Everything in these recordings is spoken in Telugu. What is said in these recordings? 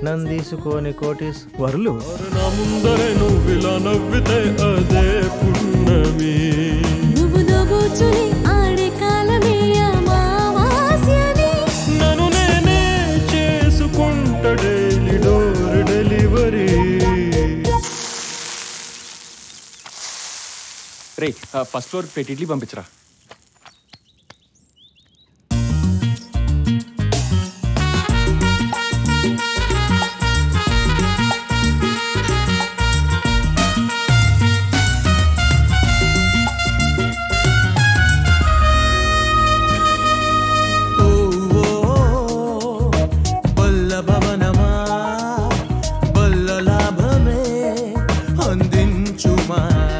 కట్నం తీసుకొని కోటీస్ వరులు నా ముందరే నువ్విలా నవ్వితే అదే పుణ్యమి నువ్వు నవ్వుచుని ఆడే కాలమే అమావాస్యని నన్ను నేనే చేసుకుంట డైలీ డోర్ డెలివరీ రే ఫస్ట్ ఫ్లోర్ పెట్టి ఇడ్లీ పంపించరా ఓ బల్ల భవనమా బల్ల లాభమే అందించుమా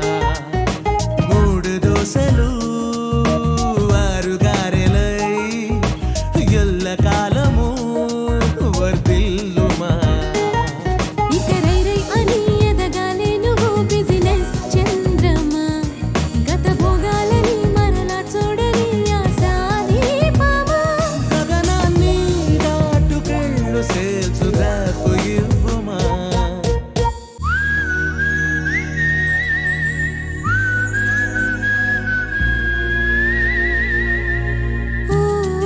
మూడు దోశలు ఆరు గారెలై ఎల్ల కాలము వర్ధిల్లుమా ఇక రై రై అని ఎదగాలే నువ్వు బిజినెస్ చంద్రమా గత భోగాలని మరలా చూడని ఆశాదీపమా గగనాన్ని దాటుకెళ్ళు సేల్చు దాపు ఇవ్వమా ఓ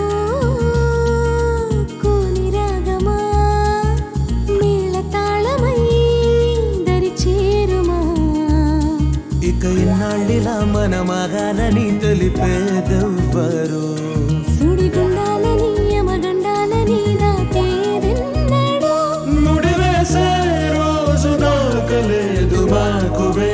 కోని రాగమా మేళ తాళమై దరి చేరుమా ఇక ఇన్నాళ్ళిలా మన మగాలని తెలిపేదెవ్వరు సుడిగుండాలని యమగండాలని దాటేదెన్నడో ముడి వేసే రోజు దాకలేదు మాకు